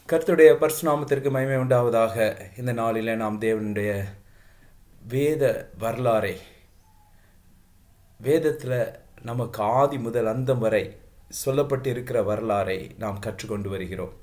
கர்த்தருடைய பரிசுநாமத்திற்கு மகிமை உண்டாவதாக இந்த நாளில் நாம் தேவனுடைய வேத வரலாறை வேதத்தில் நமக்கு ஆதி முதல் அந்தம் வரை சொல்லப்பட்டிருக்கிற வரலாறை நாம் கற்றுக்கொண்டு வருகிறோம்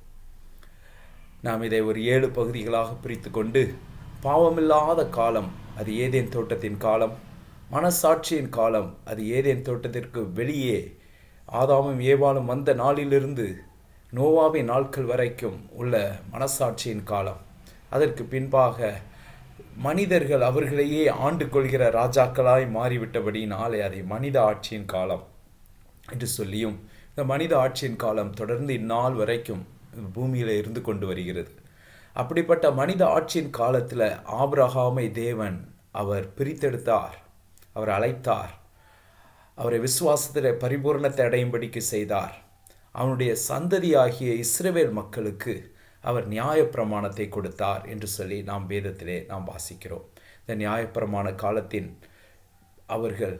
நாம் இதை ஒரு ஏழு பகுதிகளாக பிரித்து கொண்டு பாவமில்லாத காலம் அது ஏதேன் தோட்டத்தின் காலம் மனசாட்சியின் காலம் அது ஏதேன் தோட்டத்திற்கு வெளியே ஆதாமும் ஏவாளும் வந்த நாளிலிருந்து நோவாவின் நாட்கள் வரைக்கும் உள்ள மனசாட்சியின் காலம் அதற்கு பின்பாக மனிதர்கள் அவர்களையே ஆண்டு கொள்கிற ராஜாக்களாய் மாறிவிட்டபடினாலே அதை மனித ஆட்சியின் காலம் என்று சொல்லியும் இந்த மனித ஆட்சியின் காலம் தொடர்ந்து இந்நாள் வரைக்கும் பூமியில் இருந்து கொண்டு வருகிறது அப்படிப்பட்ட மனித ஆட்சியின் காலத்தில் ஆபிரகாமை தேவன் அவர் பிரித்தெடுத்தார் அவர் அழைத்தார் அவரை விசுவாசத்தில் பரிபூர்ணத்தை அடையும்படிக்கு செய்தார் அவனுடைய சந்ததியாகிய இஸ்ரவேல் மக்களுக்கு அவர் நியாயப்பிரமாணத்தை கொடுத்தார் என்று சொல்லி நாம் வேதத்திலே நாம் வாசிக்கிறோம் இந்த நியாயப்பிரமாண காலத்தின் அவர்கள்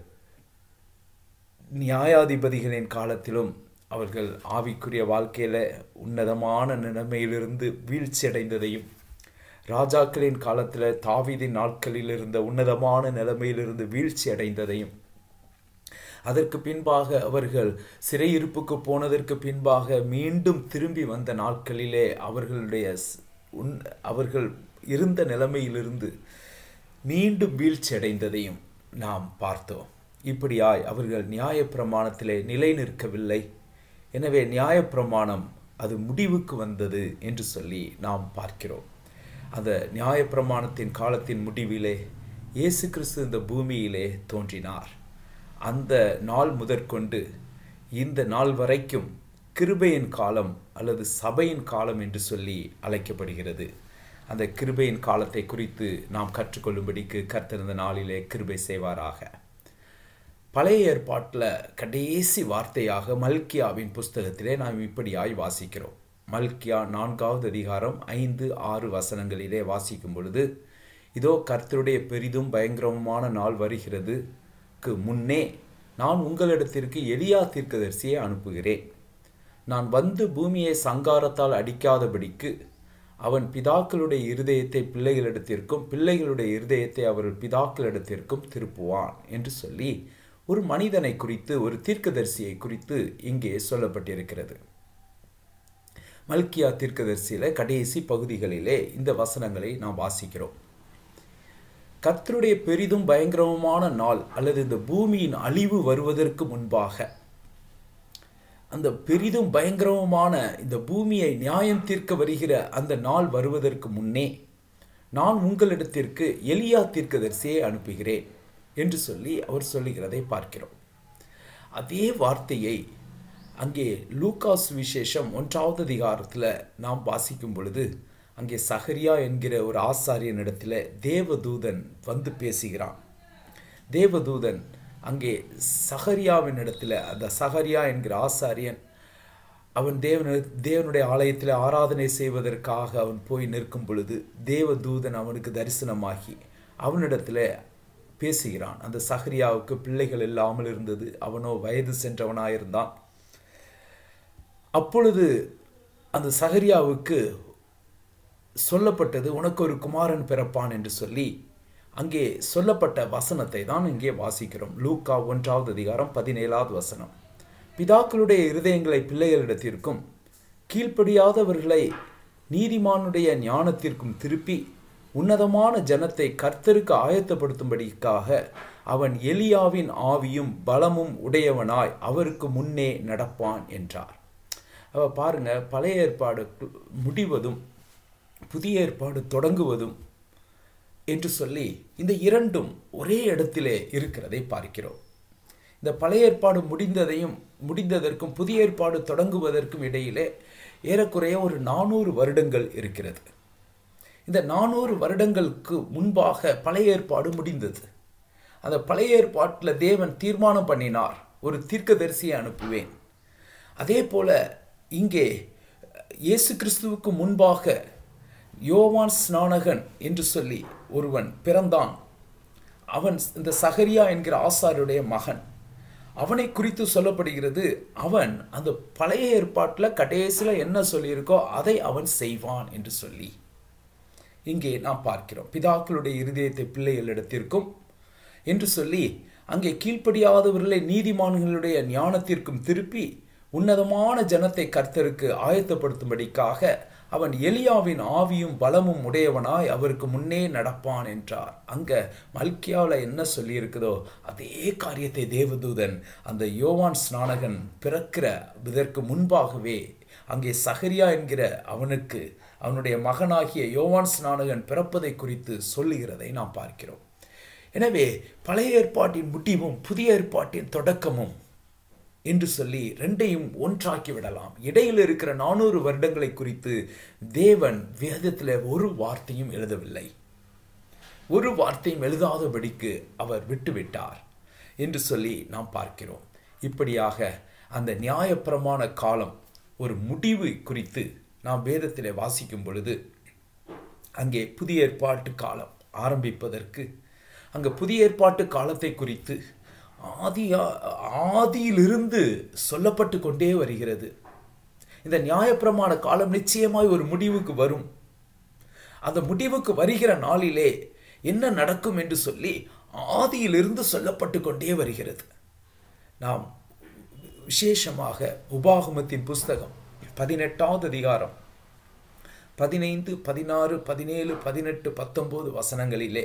நியாயாதிபதிகளின் காலத்திலும் அவர்கள் ஆவிக்குரிய வாழ்க்கையில் உன்னதமான நிலைமையிலிருந்து வீழ்ச்சி அடைந்ததையும் ராஜாக்களின் காலத்தில் தாவீதின் நாட்களில் இருந்த உன்னதமான நிலைமையிலிருந்து வீழ்ச்சி அடைந்ததையும் அதற்கு பின்பாக அவர்கள் சிறையிருப்புக்கு போனதற்கு பின்பாக மீண்டும் திரும்பி வந்த நாட்களிலே அவர்களுடைய உன் அவர்கள் இருந்த நிலைமையிலிருந்து மீண்டும் வீழ்ச்சி அடைந்ததையும் நாம் பார்த்தோம் இப்படியாய் அவர்கள் நியாயப்பிரமாணத்திலே நிலை நிற்கவில்லை எனவே நியாயப்பிரமாணம் அது முடிவுக்கு வந்தது என்று சொல்லி நாம் பார்க்கிறோம் அந்த நியாயப்பிரமாணத்தின் காலத்தின் முடிவிலே இயேசு கிறிஸ்து இந்த பூமியிலே தோன்றினார் அந்த நாள் முதற்கொண்டு இந்த நாள் வரைக்கும் கிருபையின் காலம் அல்லது சபையின் காலம் என்று சொல்லி அழைக்கப்படுகிறது அந்த கிருபையின் காலத்தை குறித்து நாம் கற்றுக்கொள்ளும்படிக்கு கர்த்தர் நாளிலே கிருபை செய்வாராக பழைய ஏற்பாட்டில் கடைசி வார்த்தையாக மல்கியாவின் புஸ்தகத்திலே நாம் இப்படியாய் வாசிக்கிறோம் மல்கியா நான்காவது அதிகாரம் ஐந்து ஆறு வசனங்களிலே வாசிக்கும் பொழுது இதோ கர்த்தருடைய பெரிதும் பயங்கரமான நாள் வருகிறது க்கு முன்னே நான் உங்களிடத்திற்கு எளியா தீர்க்கதரிசியை அனுப்புகிறேன் நான் வந்து பூமியை சங்காரத்தால் அடிக்காதபடிக்கு அவன் பிதாக்களுடைய இருதயத்தை பிள்ளைகளிடத்திற்கும் பிள்ளைகளுடைய இருதயத்தை அவர்கள் பிதாக்களிடத்திற்கும் திருப்புவான் என்று சொல்லி ஒரு மனிதனை குறித்து ஒரு தீர்க்கதரிசியை குறித்து இங்கே சொல்லப்பட்டிருக்கிறது மல்கியா தீர்க்கதரிசியில கடைசி பகுதிகளிலே இந்த வசனங்களை நாம் வாசிக்கிறோம் கர்த்தருடைய பெரிதும் பயங்கரமான நாள் அல்லது இந்த பூமியின் அழிவு வருவதற்கு முன்பாக அந்த பெரிதும் பயங்கரமான இந்த பூமியை நியாயம் தீர்க்க வருகிற அந்த நாள் வருவதற்கு முன்னே நான் உங்களிடத்திற்கு எலியா தீர்க்கதரிசியை அனுப்புகிறேன் என்று சொல்லி அவர் சொல்லுகிறதை பார்க்கிறோம் அதே வார்த்தையை அங்கே லூகாஸ் விசேஷம் ஒன்றாவது அதிகாரத்தில் நாம் வாசிக்கும் பொழுது அங்கே சஹரியா என்கிற ஒரு ஆசாரியனிடத்தில் தேவதூதன் வந்து பேசுகிறான் தேவதூதன் அங்கே சஹரியாவின் இடத்துல அந்த சஹரியா என்கிற ஆசாரியன் அவன் தேவன தேவனுடைய ஆலயத்தில் ஆராதனை செய்வதற்காக அவன் போய் நிற்கும் பொழுது தேவதூதன் அவனுக்கு தரிசனமாகி அவனிடத்தில் பேசுகிறான் அந்த சஹரியாவுக்கு பிள்ளைகள் இல்லாமல் இருந்தது அவனோ வயது சென்றவனாயிருந்தான் அப்பொழுது அந்த சஹரியாவுக்கு சொல்லப்பட்டது உனக்கு ஒரு குமாரன் பிறப்பான் என்று சொல்லி அங்கே சொல்லப்பட்ட வசனத்தை தான் இங்கே வாசிக்கிறோம் லூக்கா ஒன்றாவது அதிகாரம் பதினேழாவது வசனம் பிதாக்களுடைய இருதயங்களை பிள்ளைகளிடத்திற்கும் கீழ்ப்படியாதவர்களை நீதிமானுடைய ஞானத்திற்கும் திருப்பி உன்னதமான ஜனத்தை கர்த்தருக்கு ஆயத்தப்படுத்தும்படிக்காக அவன் எலியாவின் ஆவியும் பலமும் உடையவனாய் அவருக்கு முன்னே நடப்பான் என்றார் அவ பாருங்க பழைய ஏற்பாடு முடிவதும் புதிய ஏற்பாடு தொடங்குவதும் என்று சொல்லி இந்த இரண்டும் ஒரே இடத்திலே இருக்கிறதை பார்க்கிறோம் இந்த பழைய ஏற்பாடு முடிந்ததையும் முடிந்ததற்கும் புதிய ஏற்பாடு தொடங்குவதற்கும் இடையிலே ஏறக்குறைய ஒரு நானூறு வருடங்கள் இருக்கிறது இந்த நானூறு வருடங்களுக்கு முன்பாக பழைய ஏற்பாடு முடிந்தது அந்த பழைய ஏற்பாட்டில் தேவன் தீர்மானம் பண்ணினார் ஒரு தீர்க்கதரிசியை அனுப்புவேன் அதே போல இங்கே இயேசு கிறிஸ்துவுக்கு முன்பாக யோவான் ஸ்நானகன் என்று சொல்லி ஒருவன் பிறந்தான் அவன் இந்த சகரியா என்கிற ஆசாருடைய மகன் அவனை குறித்து சொல்லப்படுகிறது அவன் அந்த பழைய ஏற்பாட்டில் கடைசியில் என்ன சொல்லியிருக்கோ அதை அவன் செய்வான் என்று சொல்லி இங்கே நாம் பார்க்கிறோம் பிதாக்களுடைய இருதயத்தை பிள்ளைகளிடத்திற்கும் என்று சொல்லி அங்கே கீழ்ப்படியாதவர்களை நீதிமான்களுடைய ஞானத்திற்கும் திருப்பி உன்னதமான ஜனத்தை கர்த்தருக்கு ஆயத்தப்படுத்தும்படிக்காக அவன் எலியாவின் ஆவியும் பலமும் உடையவனாய் அவருக்கு முன்னே நடப்பான் என்றார் அங்க மல்கியாவில் என்ன சொல்லியிருக்குதோ அதே காரியத்தை தேவதூதன் அந்த யோவான் ஸ்நானகன் பிறக்கிற இதற்கு முன்பாகவே அங்கே சகரியா என்கிற அவனுக்கு அவனுடைய மகனாகிய யோவான் ஸ்நானகன் பிறப்பதை குறித்து சொல்லுகிறதை நாம் பார்க்கிறோம் எனவே பழைய ஏற்பாட்டின் முடிவும் புதிய ஏற்பாட்டின் தொடக்கமும் என்று சொல்லி ரெண்டையும் ஒன்றாக்கி விடலாம் இடையில் இருக்கிற நானூறு வருடங்களை குறித்து தேவன் வேதத்தில் ஒரு வார்த்தையும் எழுதவில்லை ஒரு வார்த்தையும் எழுதாதபடிக்கு அவர் விட்டுவிட்டார் என்று சொல்லி நாம் பார்க்கிறோம் இப்படியாக அந்த நியாயப்பிரமாண காலம் ஒரு முடிவு குறித்து நாம் வேதத்தில் வாசிக்கும் பொழுது அங்கே புதிய ஏற்பாட்டு காலம் ஆரம்பிப்பதற்கு அங்கே புதிய ஏற்பாட்டு காலத்தை குறித்து ஆதியா ஆதியிலிருந்து சொல்லப்பட்டு கொண்டே வருகிறது இந்த நியாயப்பிரமாண காலம் நிச்சயமாய் ஒரு முடிவுக்கு வரும் அந்த முடிவுக்கு வருகிற நாளிலே என்ன நடக்கும் என்று சொல்லி ஆதியிலிருந்து சொல்லப்பட்டு கொண்டே வருகிறது நாம் விசேஷமாக உபாகமத்தின் புஸ்தகம் பதினெட்டாவது அதிகாரம் பதினைந்து பதினாறு பதினேழு பதினெட்டு பத்தொன்பது வசனங்களிலே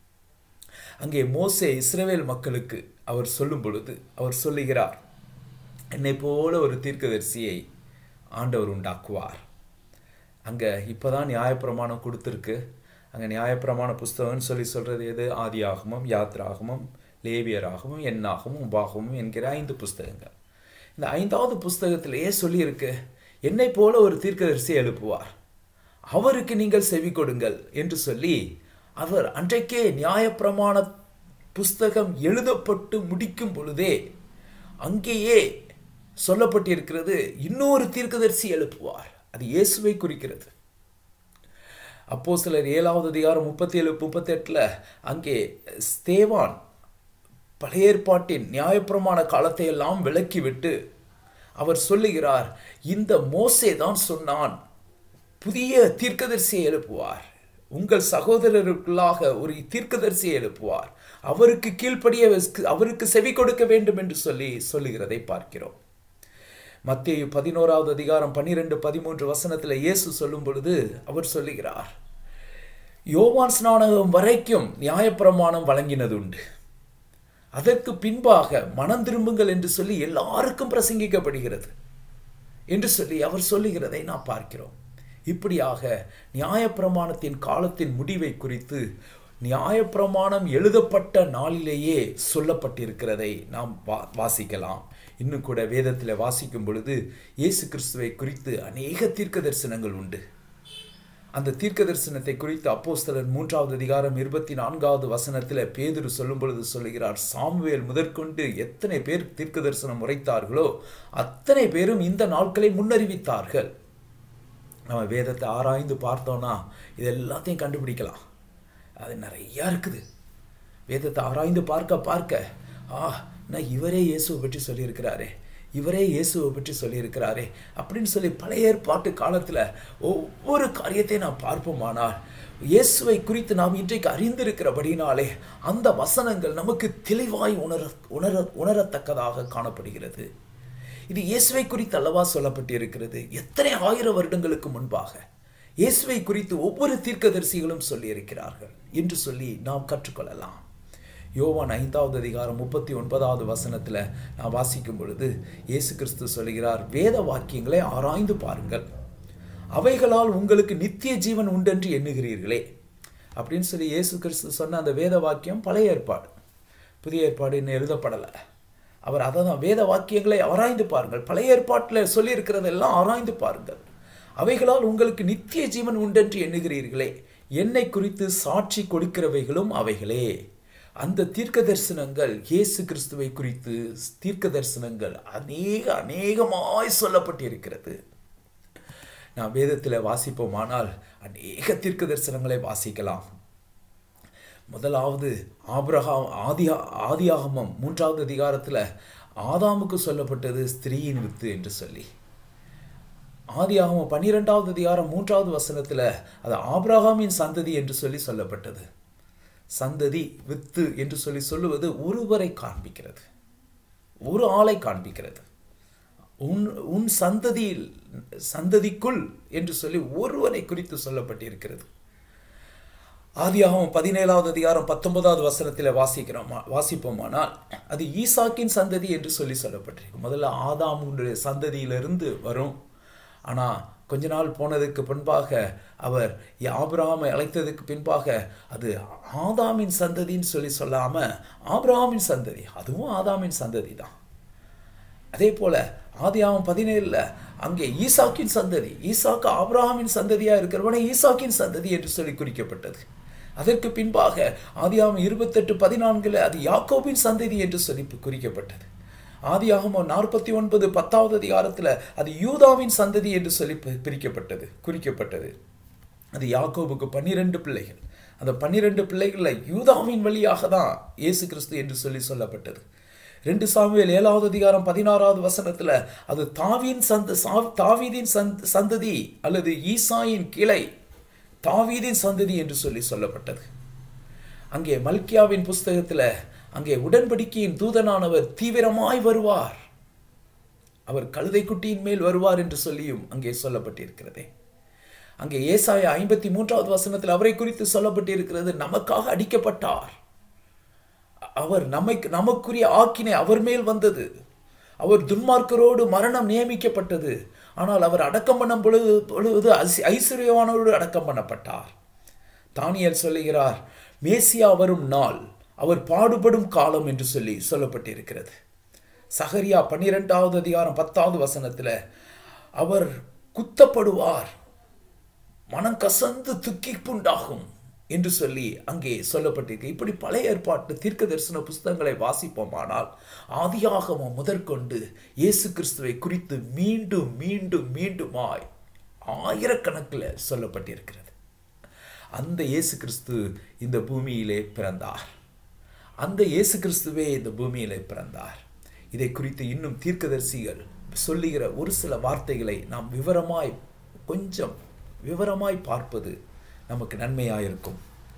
அங்கே மோசே இஸ்ரவேல் மக்களுக்கு அவர் சொல்லும் பொழுது அவர் சொல்லுகிறார் என்னை போல ஒரு தீர்க்கதரிசியை ஆண்டவர் உண்டாக்குவார் அங்கே இப்போ தான் நியாயப்பிரமாணம் கொடுத்துருக்கு அங்கே நியாயப்பிரமாண புஸ்தகம்னு சொல்லி சொல்கிறது எது ஆதியாகமும் யாத்ராகமும் லேவியராகவும் எண்ணாகமும் உபாகமும் என்கிற ஐந்து புஸ்தகங்கள் இந்த ஐந்தாவது புஸ்தகத்திலேயே சொல்லியிருக்கு என்னை போல ஒரு தீர்க்கதரிசி எழுப்புவார் அவருக்கு நீங்கள் செவி கொடுங்கள் என்று சொல்லி அவர் அன்றைக்கே நியாயப்பிரமாண புஸ்தகம் எழுதப்பட்டு முடிக்கும் பொழுதே அங்கேயே சொல்லப்பட்டிருக்கிறது இன்னொரு தீர்க்கதரிசி எழுப்புவார் அது இயேசுவை குறிக்கிறது அப்போ சிலர் ஏழாவது அதிகாரம் முப்பத்தி ஏழு முப்பத்தெட்டில் அங்கே ஸ்தேவான் பழைய ஏற்பாட்டின் நியாயப்பிரமாண காலத்தை எல்லாம் விலக்கிவிட்டு அவர் சொல்லுகிறார் இந்த மோசே தான் சொன்னான் புதிய தீர்க்கதரிசியை எழுப்புவார் உங்கள் சகோதரருக்குள்ளாக ஒரு தீர்க்கதரிசியை எழுப்புவார் அவருக்கு கீழ்ப்படிய அவருக்கு செவி கொடுக்க வேண்டும் என்று சொல்லி சொல்லுகிறதை பார்க்கிறோம் மத்திய பதினோராவது அதிகாரம் பன்னிரெண்டு பதிமூன்று வசனத்தில் இயேசு சொல்லும் பொழுது அவர் சொல்லுகிறார் யோவான் ஸ்நானகம் வரைக்கும் நியாயப்பிரமாணம் வழங்கினது உண்டு அதற்கு பின்பாக மனம் திரும்புங்கள் என்று சொல்லி எல்லாருக்கும் பிரசங்கிக்கப்படுகிறது என்று சொல்லி அவர் சொல்லுகிறதை நாம் பார்க்கிறோம் இப்படியாக நியாயப்பிரமாணத்தின் காலத்தின் முடிவை குறித்து நியாயப்பிரமாணம் எழுதப்பட்ட நாளிலேயே சொல்லப்பட்டிருக்கிறதை நாம் வா வாசிக்கலாம் இன்னும் கூட வேதத்தில் வாசிக்கும் பொழுது இயேசு கிறிஸ்துவை குறித்து அநேக தீர்க்க தரிசனங்கள் உண்டு அந்த தீர்க்க தரிசனத்தை குறித்து அப்போஸ்தலர் மூன்றாவது அதிகாரம் இருபத்தி நான்காவது வசனத்தில் பேதுரு சொல்லும் பொழுது சொல்லுகிறார் சாமுவேல் முதற்கொண்டு எத்தனை பேர் தீர்க்க தரிசனம் உரைத்தார்களோ அத்தனை பேரும் இந்த நாட்களை முன்னறிவித்தார்கள் நம்ம வேதத்தை ஆராய்ந்து பார்த்தோன்னா இது எல்லாத்தையும் கண்டுபிடிக்கலாம் அது நிறையா இருக்குது வேதத்தை ஆராய்ந்து பார்க்க பார்க்க ஆ நான் இவரே இயேசுவை பற்றி சொல்லியிருக்கிறாரே இவரே இயேசுவை பற்றி சொல்லியிருக்கிறாரே அப்படின்னு சொல்லி பழைய ஏற்பாட்டு காலத்தில் ஒவ்வொரு காரியத்தையும் நாம் பார்ப்போமானால் இயேசுவை குறித்து நாம் இன்றைக்கு அறிந்திருக்கிறபடினாலே அந்த வசனங்கள் நமக்கு தெளிவாய் உணர உணர உணரத்தக்கதாக காணப்படுகிறது இது இயேசுவை குறித்து அல்லவா சொல்லப்பட்டிருக்கிறது எத்தனை ஆயிரம் வருடங்களுக்கு முன்பாக இயேசுவை குறித்து ஒவ்வொரு தீர்க்கதரிசிகளும் சொல்லியிருக்கிறார்கள் என்று சொல்லி நாம் கற்றுக்கொள்ளலாம் யோவான் ஐந்தாவது அதிகாரம் முப்பத்தி ஒன்பதாவது வசனத்தில் நான் வாசிக்கும் பொழுது இயேசு கிறிஸ்து சொல்கிறார் வேத வாக்கியங்களை ஆராய்ந்து பாருங்கள் அவைகளால் உங்களுக்கு நித்திய ஜீவன் உண்டென்று எண்ணுகிறீர்களே அப்படின்னு சொல்லி இயேசு கிறிஸ்து சொன்ன அந்த வேத வாக்கியம் பழைய ஏற்பாடு புதிய ஏற்பாடு இன்னும் எழுதப்படலை அவர் அதை தான் வேத வாக்கியங்களை ஆராய்ந்து பாருங்கள் பழைய ஏற்பாட்டில் சொல்லியிருக்கிறதெல்லாம் ஆராய்ந்து பாருங்கள் அவைகளால் உங்களுக்கு நித்திய ஜீவன் உண்டென்று எண்ணுகிறீர்களே என்னை குறித்து சாட்சி கொடுக்கிறவைகளும் அவைகளே அந்த தீர்க்க தரிசனங்கள் இயேசு கிறிஸ்துவை குறித்து தீர்க்க தரிசனங்கள் அநேக அநேகமாய் சொல்லப்பட்டிருக்கிறது நான் வேதத்தில் வாசிப்போமானால் அநேக தீர்க்க தரிசனங்களை வாசிக்கலாம் முதலாவது ஆபிரகாம் ஆதி ஆதியாகமம் மூன்றாவது அதிகாரத்தில் ஆதாமுக்கு சொல்லப்பட்டது ஸ்திரீயின் வித்து என்று சொல்லி ஆதியாகமம் பன்னிரெண்டாவது அதிகாரம் மூன்றாவது வசனத்தில் அது ஆபிரகாமின் சந்ததி என்று சொல்லி சொல்லப்பட்டது சந்ததி வித்து என்று சொல்லி சொல்லுவது ஒருவரை காண்பிக்கிறது ஒரு ஆளை காண்பிக்கிறது உன் உன் சந்ததியில் சந்ததிக்குள் என்று சொல்லி ஒருவனை குறித்து சொல்லப்பட்டிருக்கிறது ஆதியாகவும் பதினேழாவது அதிகாரம் பத்தொன்பதாவது வசனத்தில் வாசிக்கிறோம் வாசிப்போமானால் அது ஈசாக்கின் சந்ததி என்று சொல்லி சொல்லப்பட்டிருக்கு முதல்ல ஆதாமுடைய சந்ததியிலிருந்து வரும் ஆனால் கொஞ்ச நாள் போனதுக்கு பின்பாக அவர் ஆபிரகாமை அழைத்ததுக்கு பின்பாக அது ஆதாமின் சந்ததின்னு சொல்லி சொல்லாமல் ஆபிரகாமின் சந்ததி அதுவும் ஆதாமின் சந்ததி தான் அதே போல ஆதியாமம் பதினேழுல அங்கே ஈசாக்கின் சந்ததி ஈசாக்கு ஆபிரஹாமின் சந்ததியா இருக்கிறவன ஈசாக்கின் சந்ததி என்று சொல்லி குறிக்கப்பட்டது அதற்கு பின்பாக ஆதியாமம் இருபத்தெட்டு பதினான்குல அது யாக்கோபின் சந்ததி என்று சொல்லி குறிக்கப்பட்டது ஆதியாகமம் நாற்பத்தி ஒன்பது பத்தாவது அதிகாரத்தில் அது யூதாவின் சந்ததி என்று சொல்லி பிரிக்கப்பட்டது குறிக்கப்பட்டது அது யாக்கோபுக்கு பன்னிரெண்டு பிள்ளைகள் அந்த பன்னிரெண்டு பிள்ளைகளில் யூதாவின் வழியாக தான் இயேசு கிறிஸ்து என்று சொல்லி சொல்லப்பட்டது ரெண்டு சாமியல் ஏழாவது அதிகாரம் பதினாறாவது வசனத்தில் அது தாவின் சந்த தாவீதின் சந்த் சந்ததி அல்லது ஈசாயின் கிளை தாவீதின் சந்ததி என்று சொல்லி சொல்லப்பட்டது அங்கே மல்கியாவின் புஸ்தகத்தில் அங்கே உடன்படிக்கையின் தூதனானவர் தீவிரமாய் வருவார் அவர் கழுதை குட்டியின் மேல் வருவார் என்று சொல்லியும் அங்கே சொல்லப்பட்டிருக்கிறதே அங்கே ஏசாய ஐம்பத்தி மூன்றாவது வசனத்தில் அவரை குறித்து சொல்லப்பட்டிருக்கிறது நமக்காக அடிக்கப்பட்டார் அவர் நம்மை நமக்குரிய ஆக்கினை அவர் மேல் வந்தது அவர் துன்மார்க்கரோடு மரணம் நியமிக்கப்பட்டது ஆனால் அவர் அடக்கம் பண்ணும் பொழுது பொழுது ஐஸ்வர்யவானோடு அடக்கம் பண்ணப்பட்டார் தானியல் சொல்லுகிறார் மேசியா வரும் நாள் அவர் பாடுபடும் காலம் என்று சொல்லி சொல்லப்பட்டிருக்கிறது சகரியா பன்னிரெண்டாவது அதிகாரம் பத்தாவது வசனத்தில் அவர் குத்தப்படுவார் மனம் கசந்து துக்கிப்புண்டாகும் என்று சொல்லி அங்கே சொல்லப்பட்டிருக்கு இப்படி பழைய ஏற்பாட்டு தீர்க்க தரிசன புஸ்தகங்களை வாசிப்போமானால் ஆதியாகமம் முதற்கொண்டு இயேசு கிறிஸ்துவை குறித்து மீண்டும் மீண்டும் மீண்டுமாய் ஆயிரக்கணக்கில் சொல்லப்பட்டிருக்கிறது அந்த இயேசு கிறிஸ்து இந்த பூமியிலே பிறந்தார் அந்த இயேசு கிறிஸ்துவே இந்த பூமியிலே பிறந்தார் இதை குறித்து இன்னும் தீர்க்கதரிசிகள் சொல்லுகிற ஒரு சில வார்த்தைகளை நாம் விவரமாய் கொஞ்சம் விவரமாய் பார்ப்பது நமக்கு நன்மையாயிருக்கும்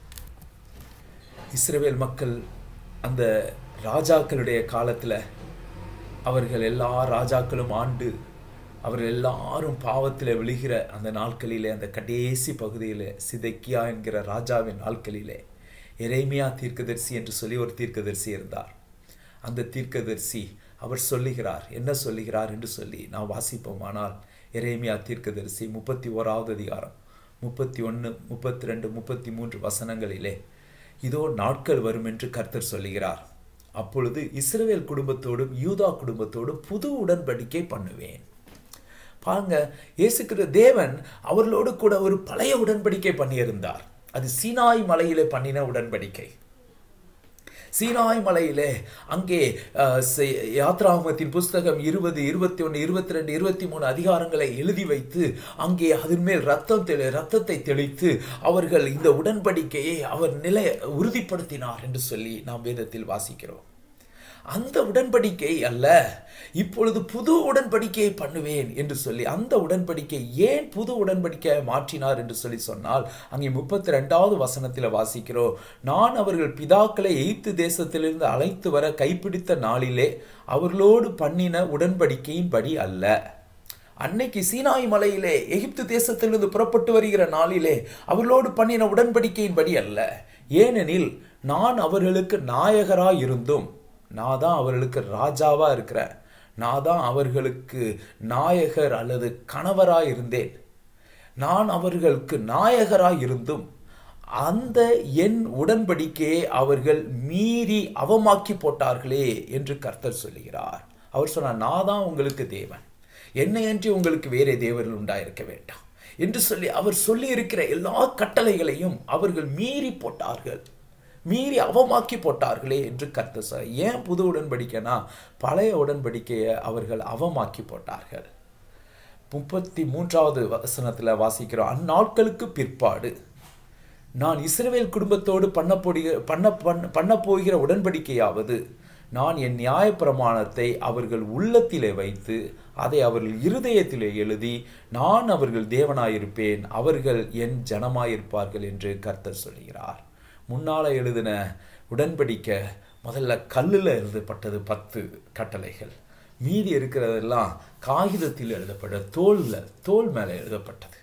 இஸ்ரேல் மக்கள் அந்த ராஜாக்களுடைய காலத்தில் அவர்கள் எல்லா ராஜாக்களும் ஆண்டு அவர்கள் எல்லாரும் பாவத்தில் விழுகிற அந்த நாட்களிலே அந்த கடைசி பகுதியில் சிதைக்கியா என்கிற ராஜாவின் நாட்களிலே எரேமியா தீர்க்கதரிசி என்று சொல்லி ஒரு தீர்க்கதரிசி இருந்தார் அந்த தீர்க்கதரிசி அவர் சொல்லுகிறார் என்ன சொல்லுகிறார் என்று சொல்லி நான் வாசிப்போமானால் எரேமியா தீர்க்கதரிசி முப்பத்தி ஓராவது அதிகாரம் முப்பத்தி ஒன்று முப்பத்தி ரெண்டு முப்பத்தி மூன்று வசனங்களிலே இதோ நாட்கள் வரும் என்று கர்த்தர் சொல்லுகிறார் அப்பொழுது இஸ்ரவேல் குடும்பத்தோடும் யூதா குடும்பத்தோடும் புது உடன்படிக்கை பண்ணுவேன் பாருங்க இயேசுக்கிற தேவன் அவர்களோடு கூட ஒரு பழைய உடன்படிக்கை பண்ணியிருந்தார் அது சீனாய் மலையிலே பண்ணின உடன்படிக்கை சீனாய் மலையிலே அங்கே யாத்ராமத்தின் புஸ்தகம் இருபது இருபத்தி ஒன்று இருபத்தி ரெண்டு இருபத்தி மூணு அதிகாரங்களை எழுதி வைத்து அங்கே அதன் மேல் ரத்தம் தெளி ரத்தத்தை தெளித்து அவர்கள் இந்த உடன்படிக்கையை அவர் நிலை உறுதிப்படுத்தினார் என்று சொல்லி நாம் வேதத்தில் வாசிக்கிறோம் அந்த உடன்படிக்கை அல்ல இப்பொழுது புது உடன்படிக்கையை பண்ணுவேன் என்று சொல்லி அந்த உடன்படிக்கை ஏன் புது உடன்படிக்கையை மாற்றினார் என்று சொல்லி சொன்னால் அங்கே முப்பத்தி ரெண்டாவது வசனத்தில் வாசிக்கிறோம் நான் அவர்கள் பிதாக்களை எய்த்து தேசத்திலிருந்து அழைத்து வர கைப்பிடித்த நாளிலே அவர்களோடு பண்ணின உடன்படிக்கையின்படி அல்ல அன்னைக்கு சீனாய் மலையிலே எகிப்து தேசத்திலிருந்து புறப்பட்டு வருகிற நாளிலே அவர்களோடு பண்ணின உடன்படிக்கையின்படி அல்ல ஏனெனில் நான் அவர்களுக்கு நாயகராய் இருந்தும் நான் தான் அவர்களுக்கு ராஜாவா இருக்கிறேன் நான் தான் அவர்களுக்கு நாயகர் அல்லது கணவராய் இருந்தேன் நான் அவர்களுக்கு நாயகராய் இருந்தும் அந்த என் உடன்படிக்கையை அவர்கள் மீறி அவமாக்கி போட்டார்களே என்று கர்த்தர் சொல்லுகிறார் அவர் சொன்னார் நான் தான் உங்களுக்கு தேவன் என்னையன்றி உங்களுக்கு வேறே தேவர்கள் உண்டாயிருக்க வேண்டாம் என்று சொல்லி அவர் சொல்லி இருக்கிற எல்லா கட்டளைகளையும் அவர்கள் மீறி போட்டார்கள் மீறி அவமாக்கி போட்டார்களே என்று கர்த்த சொ ஏன் புது உடன்படிக்கைனா பழைய உடன்படிக்கையை அவர்கள் அவமாக்கி போட்டார்கள் முப்பத்தி மூன்றாவது வசனத்தில் வாசிக்கிறோம் அந்நாட்களுக்கு பிற்பாடு நான் இஸ்ரவேல் குடும்பத்தோடு பண்ண போடுகிற பண்ண பண்ண பண்ண போகிற உடன்படிக்கையாவது நான் என் நியாயப்பிரமாணத்தை அவர்கள் உள்ளத்திலே வைத்து அதை அவர்கள் இருதயத்திலே எழுதி நான் அவர்கள் தேவனாயிருப்பேன் அவர்கள் என் ஜனமாயிருப்பார்கள் என்று கர்த்தர் சொல்கிறார் முன்னால எழுதின உடன்படிக்கை முதல்ல கல்லில் எழுதப்பட்டது பத்து கட்டளைகள் மீதி இருக்கிறதெல்லாம் காகிதத்தில் எழுதப்பட்ட தோல்ல தோல் மேலே எழுதப்பட்டது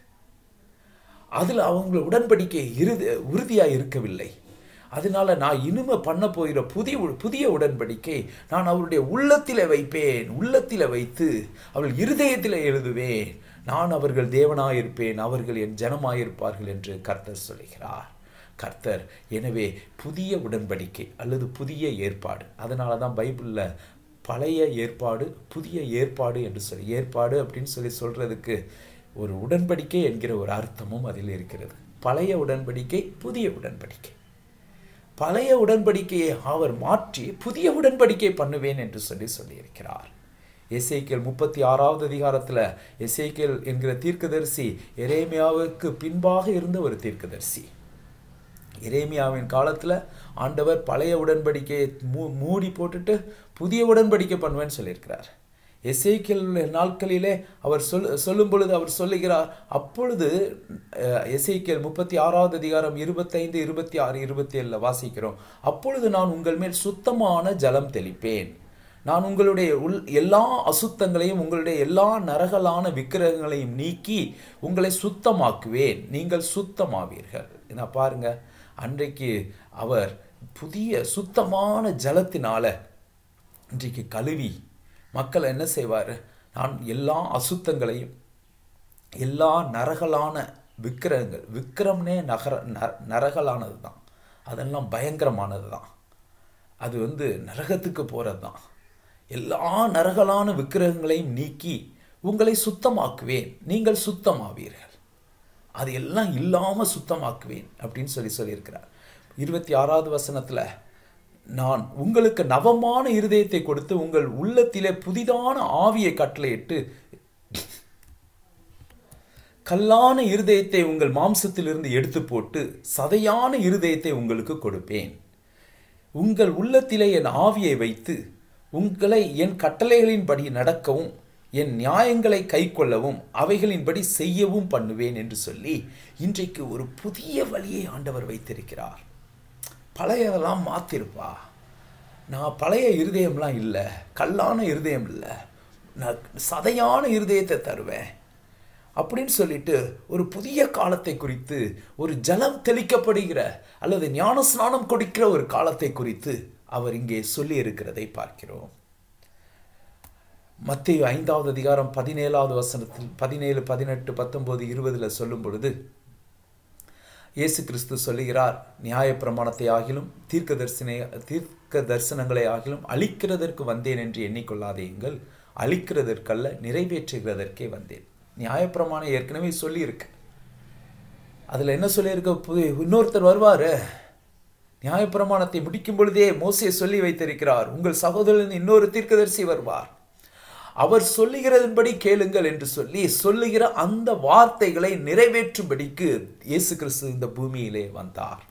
அதில் அவங்க உடன்படிக்கை இறுதி உறுதியாக இருக்கவில்லை அதனால நான் இனிமே பண்ண போகிற புதிய புதிய உடன்படிக்கை நான் அவருடைய உள்ளத்திலே வைப்பேன் உள்ளத்திலே வைத்து அவள் இருதயத்தில் எழுதுவேன் நான் அவர்கள் தேவனாயிருப்பேன் அவர்கள் என் ஜனமாயிருப்பார்கள் என்று கர்த்தர் சொல்கிறார் கர்த்தர் எனவே புதிய உடன்படிக்கை அல்லது புதிய ஏற்பாடு அதனால தான் பைபிளில் பழைய ஏற்பாடு புதிய ஏற்பாடு என்று சொல்லி ஏற்பாடு அப்படின்னு சொல்லி சொல்கிறதுக்கு ஒரு உடன்படிக்கை என்கிற ஒரு அர்த்தமும் அதில் இருக்கிறது பழைய உடன்படிக்கை புதிய உடன்படிக்கை பழைய உடன்படிக்கையை அவர் மாற்றி புதிய உடன்படிக்கை பண்ணுவேன் என்று சொல்லி சொல்லியிருக்கிறார் எசைக்கேல் முப்பத்தி ஆறாவது அதிகாரத்தில் எசைக்கேல் என்கிற தீர்க்கதரிசி எரேமியாவுக்கு பின்பாக இருந்த ஒரு தீர்க்கதரிசி எரேமியாவின் காலத்தில் ஆண்டவர் பழைய உடன்படிக்கையை மூ மூடி போட்டுட்டு புதிய உடன்படிக்கை பண்ணுவேன்னு சொல்லியிருக்கிறார் எசேக்கியல் நாட்களிலே அவர் சொல் சொல்லும் பொழுது அவர் சொல்லுகிறார் அப்பொழுது எசேக்கியல் முப்பத்தி ஆறாவது அதிகாரம் இருபத்தைந்து இருபத்தி ஆறு இருபத்தி ஏழில் வாசிக்கிறோம் அப்பொழுது நான் உங்கள் மேல் சுத்தமான ஜலம் தெளிப்பேன் நான் உங்களுடைய உள் எல்லா அசுத்தங்களையும் உங்களுடைய எல்லா நரகலான விக்கிரகங்களையும் நீக்கி உங்களை சுத்தமாக்குவேன் நீங்கள் சுத்தமாவீர்கள் என்ன பாருங்க அன்றைக்கு அவர் புதிய சுத்தமான ஜலத்தினால இன்றைக்கு கழுவி மக்கள் என்ன செய்வார் நான் எல்லா அசுத்தங்களையும் எல்லா நரகலான விக்கிரகங்கள் விக்கிரம்னே நகர நரகலானது தான் அதெல்லாம் பயங்கரமானது தான் அது வந்து நரகத்துக்கு போகிறது தான் எல்லா நரகலான விக்கிரகங்களையும் நீக்கி உங்களை சுத்தமாக்குவேன் நீங்கள் சுத்தமாவீர்கள் அது எல்லாம் இல்லாமல் சுத்தமாக்குவேன் அப்படின்னு சொல்லி சொல்லியிருக்கிறார் இருபத்தி ஆறாவது வசனத்தில் நான் உங்களுக்கு நவமான இருதயத்தை கொடுத்து உங்கள் உள்ளத்திலே புதிதான ஆவியை கட்டளையிட்டு கல்லான இருதயத்தை உங்கள் மாம்சத்திலிருந்து எடுத்து போட்டு சதையான இருதயத்தை உங்களுக்கு கொடுப்பேன் உங்கள் உள்ளத்திலே என் ஆவியை வைத்து உங்களை என் கட்டளைகளின்படி நடக்கவும் என் நியாயங்களை கை கொள்ளவும் அவைகளின்படி செய்யவும் பண்ணுவேன் என்று சொல்லி இன்றைக்கு ஒரு புதிய வழியை ஆண்டவர் வைத்திருக்கிறார் பழையதெல்லாம் மாற்றிருப்பா நான் பழைய இருதயம்லாம் இல்லை கல்லான இருதயம் இல்லை நான் சதையான இருதயத்தை தருவேன் அப்படின்னு சொல்லிட்டு ஒரு புதிய காலத்தை குறித்து ஒரு ஜலம் தெளிக்கப்படுகிற அல்லது ஞான ஸ்நானம் கொடுக்கிற ஒரு காலத்தை குறித்து அவர் இங்கே சொல்லி இருக்கிறதை பார்க்கிறோம் மத்திய ஐந்தாவது அதிகாரம் பதினேழாவது வசனத்தில் பதினேழு பதினெட்டு பத்தொன்பது இருபதில் சொல்லும் பொழுது இயேசு கிறிஸ்து சொல்லுகிறார் நியாயப்பிரமாணத்தை ஆகிலும் தீர்க்க தரிசன தீர்க்க தரிசனங்களை ஆகிலும் அழிக்கிறதற்கு வந்தேன் என்று எண்ணிக்கொள்ளாதீங்கள் அழிக்கிறதற்கல்ல நிறைவேற்றுகிறதற்கே வந்தேன் நியாயப்பிரமாணம் ஏற்கனவே சொல்லியிருக்கு அதில் என்ன சொல்லியிருக்க புது இன்னொருத்தர் வருவார் நியாயப்பிரமாணத்தை முடிக்கும் பொழுதே மோசையை சொல்லி வைத்திருக்கிறார் உங்கள் சகோதரன் இன்னொரு தீர்க்கதரிசி வருவார் அவர் சொல்லுகிறதன்படி கேளுங்கள் என்று சொல்லி சொல்லுகிற அந்த வார்த்தைகளை நிறைவேற்றும்படிக்கு இயேசு கிறிஸ்து இந்த பூமியிலே வந்தார்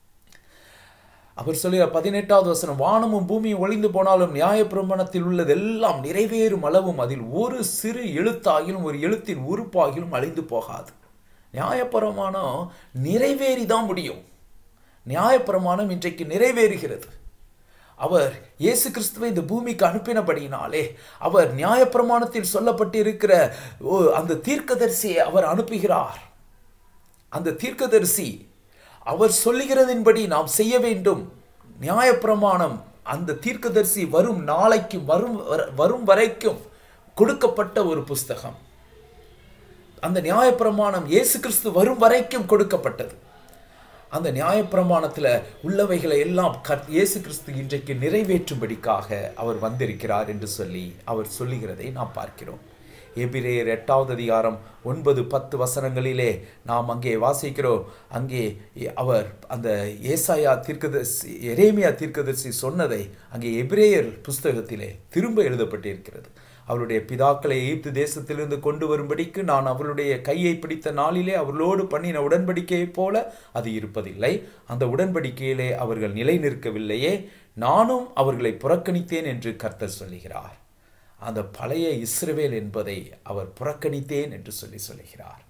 அவர் சொல்லுகிற பதினெட்டாவது வசனம் வானமும் பூமியும் ஒளிந்து போனாலும் நியாயப்பிரமாணத்தில் உள்ளதெல்லாம் நிறைவேறும் அளவும் அதில் ஒரு சிறு எழுத்தாகிலும் ஒரு எழுத்தின் உறுப்பாகிலும் அழிந்து போகாது நியாயப்பிரமாணம் நிறைவேறிதான் முடியும் நியாயப்பிரமாணம் இன்றைக்கு நிறைவேறுகிறது அவர் இயேசு கிறிஸ்துவை இந்த பூமிக்கு அனுப்பினபடியினாலே அவர் நியாயப்பிரமாணத்தில் சொல்லப்பட்டிருக்கிற அந்த தீர்க்கதரிசியை அவர் அனுப்புகிறார் அந்த தீர்க்கதரிசி அவர் சொல்லுகிறதின்படி நாம் செய்ய வேண்டும் நியாயப்பிரமாணம் அந்த தீர்க்கதரிசி வரும் நாளைக்கும் வரும் வரும் வரைக்கும் கொடுக்கப்பட்ட ஒரு புஸ்தகம் அந்த நியாயப்பிரமாணம் இயேசு கிறிஸ்து வரும் வரைக்கும் கொடுக்கப்பட்டது அந்த நியாயப்பிரமாணத்தில் உள்ளவைகளை எல்லாம் கர் இயேசு கிறிஸ்து இன்றைக்கு நிறைவேற்றும்படிக்காக அவர் வந்திருக்கிறார் என்று சொல்லி அவர் சொல்லுகிறதை நாம் பார்க்கிறோம் எபிரேயர் எட்டாவது அதிகாரம் ஒன்பது பத்து வசனங்களிலே நாம் அங்கே வாசிக்கிறோம் அங்கே அவர் அந்த ஏசாயா தீர்க்கதர்சி எரேமியா தீர்க்கதர்சி சொன்னதை அங்கே எபிரேயர் புஸ்தகத்திலே திரும்ப எழுதப்பட்டிருக்கிறது அவருடைய பிதாக்களை எகிப்து தேசத்திலிருந்து கொண்டு வரும்படிக்கு நான் அவருடைய கையை பிடித்த நாளிலே அவர்களோடு பண்ணின உடன்படிக்கையைப் போல அது இருப்பதில்லை அந்த உடன்படிக்கையிலே அவர்கள் நிலை நிற்கவில்லையே நானும் அவர்களை புறக்கணித்தேன் என்று கர்த்தர் சொல்லுகிறார் அந்த பழைய இஸ்ரவேல் என்பதை அவர் புறக்கணித்தேன் என்று சொல்லி சொல்லுகிறார்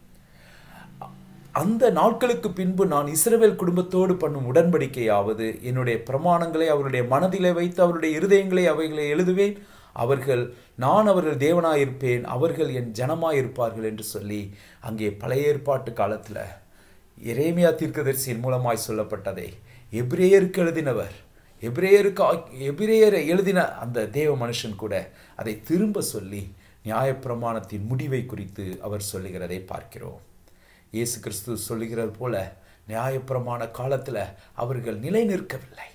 அந்த நாட்களுக்கு பின்பு நான் இஸ்ரவேல் குடும்பத்தோடு பண்ணும் உடன்படிக்கையாவது என்னுடைய பிரமாணங்களை அவருடைய மனதிலே வைத்து அவருடைய இருதயங்களை அவைகளை எழுதுவேன் அவர்கள் நான் அவர்கள் தேவனாயிருப்பேன் அவர்கள் என் ஜனமாயிருப்பார்கள் என்று சொல்லி அங்கே பழைய ஏற்பாட்டு காலத்தில் எரேமியா தீர்க்கதரிசியின் மூலமாய் சொல்லப்பட்டதை எபிரேயருக்கு எழுதினவர் எபிரேயருக்கு எபிரேயரை எழுதின அந்த தேவ மனுஷன் கூட அதை திரும்ப சொல்லி நியாயப்பிரமாணத்தின் முடிவை குறித்து அவர் சொல்லுகிறதை பார்க்கிறோம் இயேசு கிறிஸ்து சொல்லுகிறது போல நியாயப்பிரமாண காலத்தில் அவர்கள் நிலை நிற்கவில்லை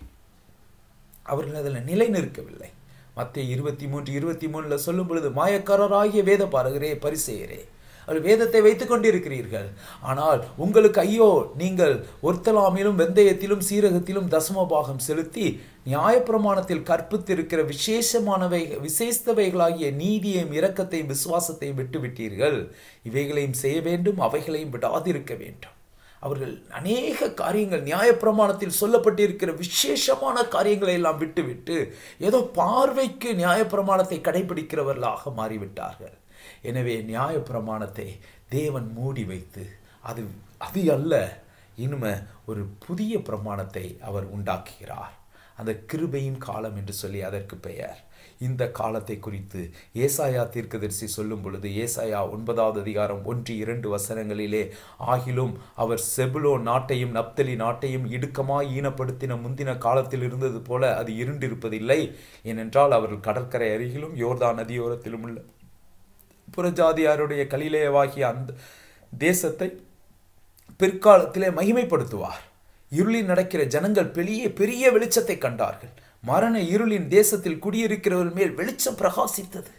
அவர்கள் அதில் நிலை நிற்கவில்லை மத்திய இருபத்தி மூன்று இருபத்தி மூணில் சொல்லும் பொழுது மாயக்காரராகிய வேத பாருகிறே பரிசெயரே அவர் வேதத்தை வைத்துக் கொண்டிருக்கிறீர்கள் ஆனால் உங்களுக்கு ஐயோ நீங்கள் ஒர்த்தலாமிலும் வெந்தயத்திலும் சீரகத்திலும் தசமபாகம் செலுத்தி நியாயப்பிரமாணத்தில் கற்பித்திருக்கிற விசேஷமானவை விசேஷத்தவைகளாகிய நீதியையும் இரக்கத்தையும் விசுவாசத்தையும் விட்டுவிட்டீர்கள் இவைகளையும் செய்ய வேண்டும் அவைகளையும் விடாதிருக்க வேண்டும் அவர்கள் அநேக காரியங்கள் நியாயப்பிரமாணத்தில் சொல்லப்பட்டிருக்கிற விசேஷமான காரியங்களை எல்லாம் விட்டுவிட்டு ஏதோ பார்வைக்கு நியாயப்பிரமாணத்தை கடைபிடிக்கிறவர்களாக மாறிவிட்டார்கள் எனவே நியாயப்பிரமாணத்தை தேவன் மூடி வைத்து அது அது அல்ல இனிமே ஒரு புதிய பிரமாணத்தை அவர் உண்டாக்குகிறார் அந்த கிருபையின் காலம் என்று சொல்லி அதற்கு பெயர் இந்த காலத்தை குறித்து ஏசாயா தீர்க்கதரிசி சொல்லும் பொழுது ஏசாயா ஒன்பதாவது அதிகாரம் ஒன்று இரண்டு வசனங்களிலே ஆகிலும் அவர் செபுலோ நாட்டையும் நப்தலி நாட்டையும் இடுக்கமாய் ஈனப்படுத்தின முந்தின காலத்தில் இருந்தது போல அது இருண்டிருப்பதில்லை ஏனென்றால் அவர்கள் கடற்கரை அருகிலும் யோர்தான் நதியோரத்திலும் உள்ள புறஜாதியாருடைய கலிலேயவாகிய அந்த தேசத்தை பிற்காலத்திலே மகிமைப்படுத்துவார் இருளில் நடக்கிற ஜனங்கள் பெரிய பெரிய வெளிச்சத்தை கண்டார்கள் மரண இருளின் தேசத்தில் குடியிருக்கிறவர்கள் மேல் வெளிச்சம் பிரகாசித்தது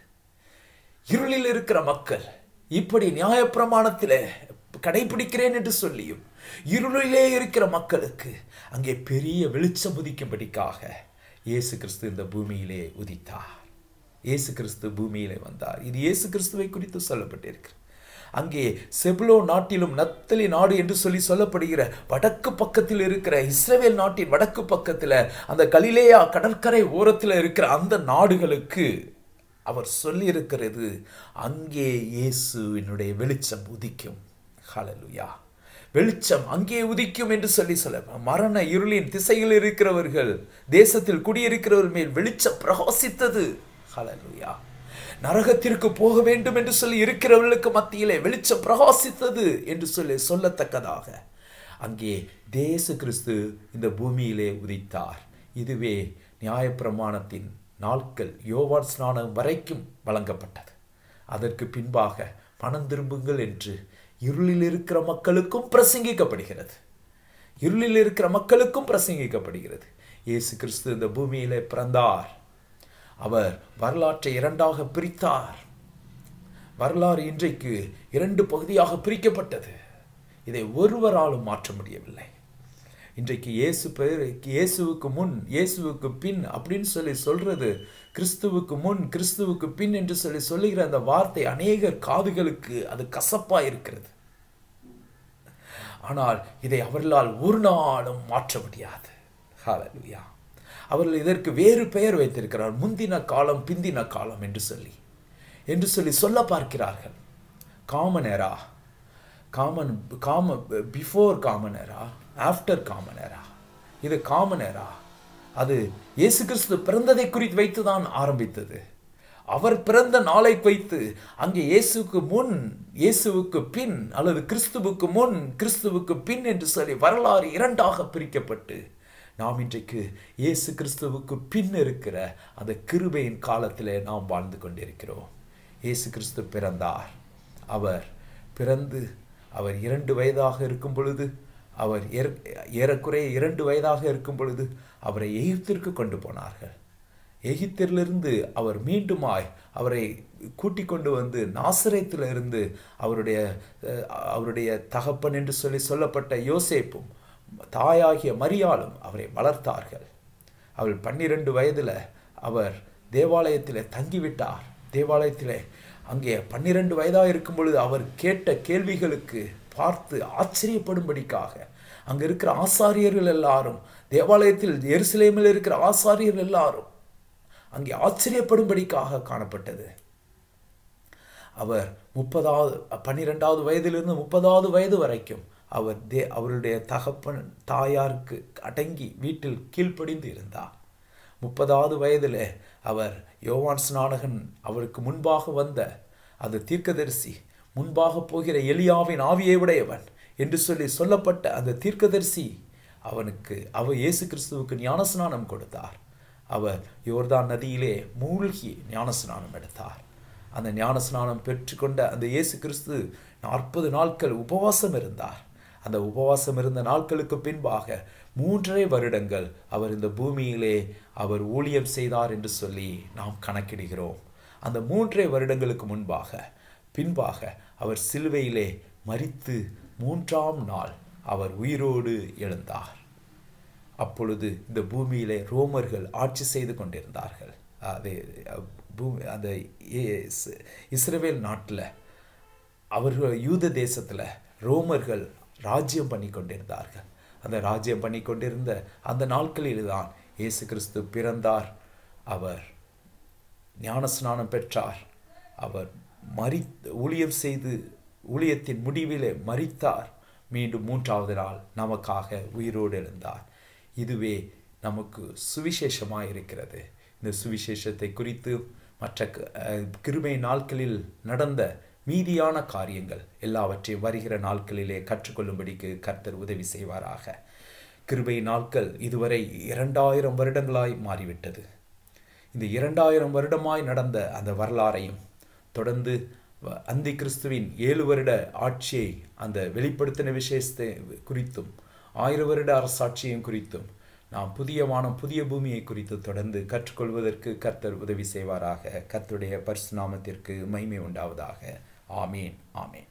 இருளில் இருக்கிற மக்கள் இப்படி நியாயப்பிரமாணத்தில் கடைபிடிக்கிறேன் என்று சொல்லியும் இருளிலே இருக்கிற மக்களுக்கு அங்கே பெரிய வெளிச்சம் உதிக்கும்படிக்காக இயேசு கிறிஸ்து இந்த பூமியிலே உதித்தார் இயேசு கிறிஸ்து பூமியிலே வந்தார் இது இயேசு கிறிஸ்துவை குறித்து சொல்லப்பட்டிருக்கு அங்கே செப்லோ நாட்டிலும் நத்தலி நாடு என்று சொல்லி சொல்லப்படுகிற வடக்கு பக்கத்தில் இருக்கிற இஸ்ரேல் நாட்டின் வடக்கு பக்கத்தில் அந்த கலிலேயா கடற்கரை ஓரத்தில் இருக்கிற அந்த நாடுகளுக்கு அவர் சொல்லியிருக்கிறது அங்கே இயேசுவினுடைய வெளிச்சம் உதிக்கும் ஹலலுயா வெளிச்சம் அங்கே உதிக்கும் என்று சொல்லி சொல்ல மரண இருளின் திசையில் இருக்கிறவர்கள் தேசத்தில் குடியிருக்கிறவர் மேல் வெளிச்சம் பிரகாசித்தது ஹலலுயா நரகத்திற்கு போக வேண்டும் என்று சொல்லி இருக்கிறவர்களுக்கு மத்தியிலே வெளிச்சம் பிரகாசித்தது என்று சொல்லி சொல்லத்தக்கதாக அங்கே தேச கிறிஸ்து இந்த பூமியிலே உதித்தார் இதுவே நியாயப்பிரமாணத்தின் நாட்கள் யோவான் ஸ்நானம் வரைக்கும் வழங்கப்பட்டது அதற்கு பின்பாக பணம் திரும்புங்கள் என்று இருளில் இருக்கிற மக்களுக்கும் பிரசங்கிக்கப்படுகிறது இருளில் இருக்கிற மக்களுக்கும் பிரசங்கிக்கப்படுகிறது இயேசு கிறிஸ்து இந்த பூமியிலே பிறந்தார் அவர் வரலாற்றை இரண்டாக பிரித்தார் வரலாறு இன்றைக்கு இரண்டு பகுதியாக பிரிக்கப்பட்டது இதை ஒருவராலும் மாற்ற முடியவில்லை இன்றைக்கு இயேசு பெயர் இயேசுவுக்கு முன் இயேசுவுக்கு பின் அப்படின்னு சொல்லி சொல்றது கிறிஸ்துவுக்கு முன் கிறிஸ்துவுக்கு பின் என்று சொல்லி சொல்லுகிற அந்த வார்த்தை அநேகர் காதுகளுக்கு அது கசப்பா இருக்கிறது ஆனால் இதை அவர்களால் ஒரு நாளும் மாற்ற முடியாது ஹalleluya அவர்கள் இதற்கு வேறு பெயர் வைத்திருக்கிறார் முந்தின காலம் பிந்தின காலம் என்று சொல்லி என்று சொல்லி சொல்ல பார்க்கிறார்கள் காமன் எரா காமன் காம before common era after common era இது காமன் எரா அது இயேசு கிறிஸ்து பிறந்ததை குறித்து வைத்து தான் ஆரம்பித்தது அவர் பிறந்த நாளை வைத்து அங்கே இயேசுக்கு முன் இயேசுவுக்கு பின் அல்லது கிறிஸ்துவுக்கு முன் கிறிஸ்துவுக்கு பின் என்று சொல்லி வரலாறு இரண்டாக பிரிக்கப்பட்டு நாம் இன்றைக்கு இயேசு கிறிஸ்துவுக்கு பின் இருக்கிற அந்த கிருபையின் காலத்திலே நாம் வாழ்ந்து கொண்டிருக்கிறோம் இயேசு கிறிஸ்து பிறந்தார் அவர் பிறந்து அவர் இரண்டு வயதாக இருக்கும் பொழுது அவர் ஏறக்குறைய இரண்டு வயதாக இருக்கும் பொழுது அவரை எகிப்திற்கு கொண்டு போனார்கள் எகிப்திலிருந்து அவர் மீண்டுமாய் அவரை கூட்டிக் கொண்டு வந்து நாசரேத்தில் இருந்து அவருடைய அவருடைய தகப்பன் என்று சொல்லி சொல்லப்பட்ட யோசேப்பும் தாயாகிய மரியாளும் அவரை வளர்த்தார்கள் அவள் பன்னிரண்டு வயதில் அவர் தேவாலயத்தில் தங்கிவிட்டார் தேவாலயத்தில் அங்கே பன்னிரண்டு வயதாக இருக்கும் பொழுது அவர் கேட்ட கேள்விகளுக்கு பார்த்து ஆச்சரியப்படும்படிக்காக அங்கே இருக்கிற ஆசாரியர்கள் எல்லாரும் தேவாலயத்தில் எருசலேமில் இருக்கிற ஆசாரியர்கள் எல்லாரும் அங்கே ஆச்சரியப்படும்படிக்காக காணப்பட்டது அவர் முப்பதாவது பன்னிரெண்டாவது வயதிலிருந்து முப்பதாவது வயது வரைக்கும் அவர் தே அவருடைய தகப்பன் தாயாருக்கு அடங்கி வீட்டில் கீழ்ப்படிந்து இருந்தார் முப்பதாவது வயதில் அவர் யோவான் ஸ்நானகன் அவருக்கு முன்பாக வந்த அந்த தீர்க்கதரிசி முன்பாக போகிற எலியாவின் ஆவியை உடையவன் என்று சொல்லி சொல்லப்பட்ட அந்த தீர்க்கதரிசி அவனுக்கு அவர் இயேசு கிறிஸ்துவுக்கு ஞானஸ்நானம் கொடுத்தார் அவர் யோர்தான் நதியிலே மூழ்கி ஞானஸ்நானம் எடுத்தார் அந்த ஞானஸ்நானம் பெற்றுக்கொண்ட அந்த இயேசு கிறிஸ்து நாற்பது நாட்கள் உபவாசம் இருந்தார் அந்த உபவாசம் இருந்த நாட்களுக்கு பின்பாக மூன்றரை வருடங்கள் அவர் இந்த பூமியிலே அவர் ஊழியம் செய்தார் என்று சொல்லி நாம் கணக்கிடுகிறோம் அந்த மூன்றரை வருடங்களுக்கு முன்பாக பின்பாக அவர் சிலுவையிலே மரித்து மூன்றாம் நாள் அவர் உயிரோடு எழுந்தார் அப்பொழுது இந்த பூமியிலே ரோமர்கள் ஆட்சி செய்து கொண்டிருந்தார்கள் அது பூமி அந்த இஸ்ரேல் நாட்டில் அவர்கள் யூத தேசத்தில் ரோமர்கள் ராஜ்யம் பண்ணி கொண்டிருந்தார்கள் அந்த ராஜ்யம் பண்ணி கொண்டிருந்த அந்த நாட்களில் தான் இயேசு கிறிஸ்து பிறந்தார் அவர் ஞானஸ்நானம் பெற்றார் அவர் மறி ஊழியம் செய்து ஊழியத்தின் முடிவிலே மறித்தார் மீண்டும் மூன்றாவது நாள் நமக்காக உயிரோடு எழுந்தார் இதுவே நமக்கு சுவிசேஷமாக இருக்கிறது இந்த சுவிசேஷத்தை குறித்து மற்ற கிருமை நாட்களில் நடந்த மீதியான காரியங்கள் எல்லாவற்றையும் வருகிற நாட்களிலே கற்றுக்கொள்ளும்படிக்கு கர்த்தர் உதவி செய்வாராக கிருபை நாட்கள் இதுவரை இரண்டாயிரம் வருடங்களாய் மாறிவிட்டது இந்த இரண்டாயிரம் வருடமாய் நடந்த அந்த வரலாறையும் தொடர்ந்து அந்தி கிறிஸ்துவின் ஏழு வருட ஆட்சியை அந்த வெளிப்படுத்தின விசேஷத்தை குறித்தும் ஆயிரம் வருட அரசாட்சியும் குறித்தும் நாம் புதிய வானம் புதிய பூமியை குறித்து தொடர்ந்து கற்றுக்கொள்வதற்கு கர்த்தர் உதவி செய்வாராக கர்த்தருடைய பரிசுநாமத்திற்கு மகிமை உண்டாவதாக ஆமீன் ஆமீன்